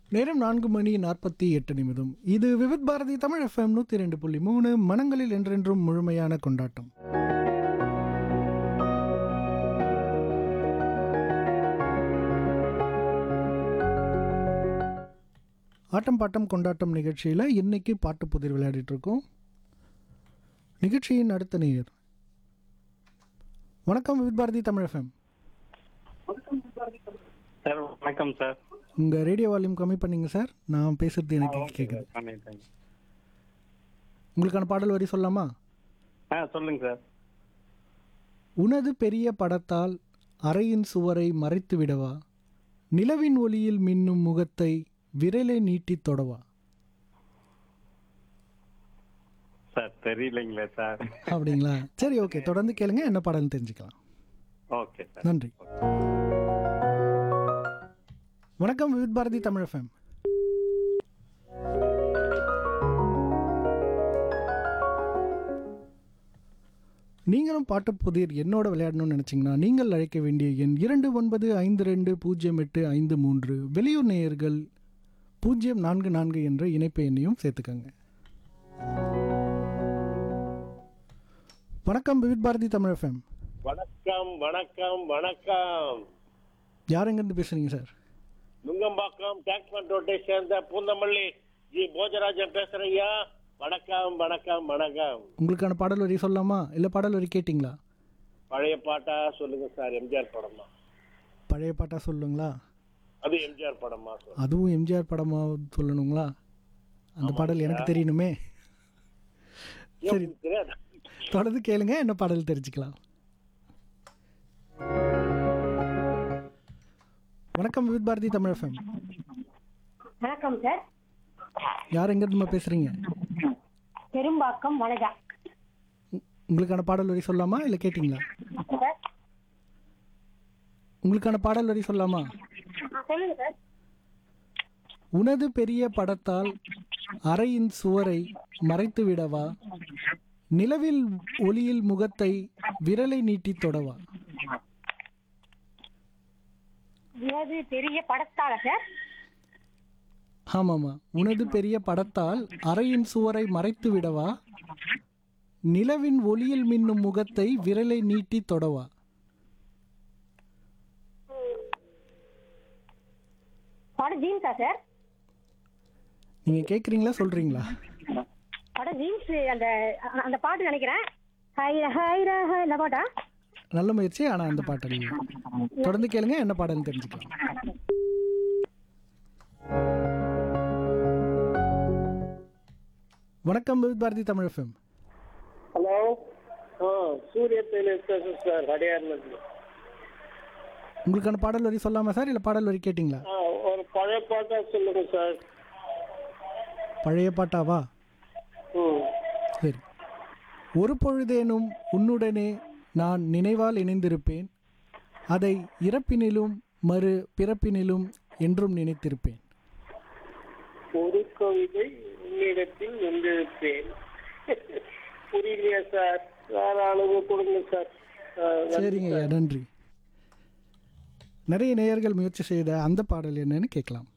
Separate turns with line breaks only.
நேரம் நான்கு மணி நாற்பத்தி எட்டு நிமிடம் இது விவித் பாரதி தமிழ் எஃப்எம் நூற்றி ரெண்டு புள்ளி மூணு மனங்களில் என்றென்றும் முழுமையான கொண்டாட்டம் ஆட்டம் பாட்டம் கொண்டாட்டம் நிகழ்ச்சியில் இன்னைக்கு பாட்டு புதிர் விளையாடிட்டு இருக்கோம் நிகழ்ச்சியின் அடுத்த நேயர் வணக்கம் விவித் பாரதி தமிழ் எஃப்எம்
சார் வணக்கம் சார்
உங்கள் ரேடியோ வால்யூம் கம்மி பண்ணீங்க சார் நான் பேசுறது எனக்கு கேட்குது
பண்ணிட்டேன்
உங்களுக்கான பாடல் வரி சொல்லலாமா
ஆ சொல்லுங்க சார்
உனது பெரிய படத்தால் அறையின் சுவரை மறைத்து விடவா நிலவின் ஒளியில் மின்னும் முகத்தை விரலை நீட்டி தொடவா
சார் தெரியலைங்களே சார்
அப்படிங்களா சரி ஓகே தொடர்ந்து கேளுங்க என்ன பாடல்னு தெரிஞ்சுக்கலாம்
ஓகே சார்
நன்றி வணக்கம் விவித் பாரதி தமிழ் எஃப்எம் நீங்களும் பாட்டு புதிர் என்னோட விளையாடணும்னு நினச்சிங்கன்னா நீங்கள் அழைக்க வேண்டிய எண் இரண்டு ஒன்பது ஐந்து ரெண்டு பூஜ்ஜியம் எட்டு ஐந்து மூன்று வெளியூர் நேயர்கள் பூஜ்ஜியம் நான்கு நான்கு என்ற இணைப்பு எண்ணையும் சேர்த்துக்கங்க வணக்கம் விவித் பாரதி தமிழ் எஃப்எம்
வணக்கம் வணக்கம் வணக்கம்
யார் எங்கேருந்து பேசுறீங்க சார்
நுங்கம்பாக்கம் டாக்ஸ்மன் ரோட்டை சேர்ந்த பூந்தமல்லி ஜி போஜராஜன் பேசுறேன் ஐயா வணக்கம் வணக்கம் வணக்கம்
உங்களுக்கான பாடல் வரி சொல்லலாமா இல்லை பாடல் வரி கேட்டிங்களா
பழைய பாட்டா சொல்லுங்க சார் எம்ஜிஆர் படமா
பழைய பாட்டா சொல்லுங்களா
அது எம்ஜிஆர் படமா சொல்லுங்க
அதுவும் எம்ஜிஆர் படமா சொல்லணுங்களா அந்த பாடல் எனக்கு தெரியணுமே சரி
உங்களுக்கு தெரியாதா?
தொடர்ந்து கேளுங்க என்ன பாடல் தெரிஞ்சுக்கலாம் வணக்கம் வித் பாரதி தமிழ் எஃப்எம்
வணக்கம் சார்
யார் எங்கிருந்து பேசுறீங்க
பெரும்பாக்கம் வனஜா
உ- உங்களுக்கான பாடல் வரி சொல்லலாமா இல்லை கேட்டிங்களா
சார்
உங்களுக்கான பாடல் வரி சொல்லலாமா
ஆ, சொல்லுங்க சார்
உனது பெரிய படத்தால் அறையின் சுவரை மறைத்து விடவா நிலவில் ஒளியில் முகத்தை விரலை நீட்டி தொடவா
இது பெரிய படத்தால சார்
ஆமாமா உனது பெரிய படத்தால் அறையின் சுவரை மறைத்து விடவா நிலவின் ஒளியில் மின்னும் முகத்தை விரலை நீட்டி தொடவா
படம் ஜீன்ஸா சார்
நீங்க கேக்குறீங்களா சொல்றீங்களா
படம் ஜீன்ஸ் அந்த அ- அந்த பாட்டு நினைக்கிறேன் ஹைர ஹைர ஹை இந்த பாட்டா
நல்ல முயற்சி ஆனா அந்த பாடல் இல்லை. தொடர்ந்து கேளுங்க என்ன பாடல் தெரிஞ்சுக்கலாம் வணக்கம் வித் பாரதி தமிழ் எஃப்எம்
ஹலோ ஆ சூரிய டெய்லர் பேசுறேன் சார் அடையாறுல இருந்து.
உங்களுக்கான பாடல் வரி சொல்லாமா சார் இல்லை பாடல் வரி கேட்டிங்களா
ஆ ஒரு பழைய பாட்டா சொல்லுங்க சார்
பழைய பாட்டாவா
ம்
சரி ஒரு பொழுதேனும் உன்னுடனே நான் நினைவால் இணைந்திருப்பேன் அதை இறப்பினிலும் மறு பிறப்பினிலும் என்றும் நினைத்திருப்பேன்
ஒரு கவிதை உன்னிடத்தில் வென்றிருப்பேன் புரியலையா சார் வேற அளவு கொடுங்க சார் ஆ, நன்றி
சரிங்க ஐயா நன்றி நிறைய நேயர்கள் முயற்சி செய்த அந்த பாடல் என்னன்னு கேட்கலாம்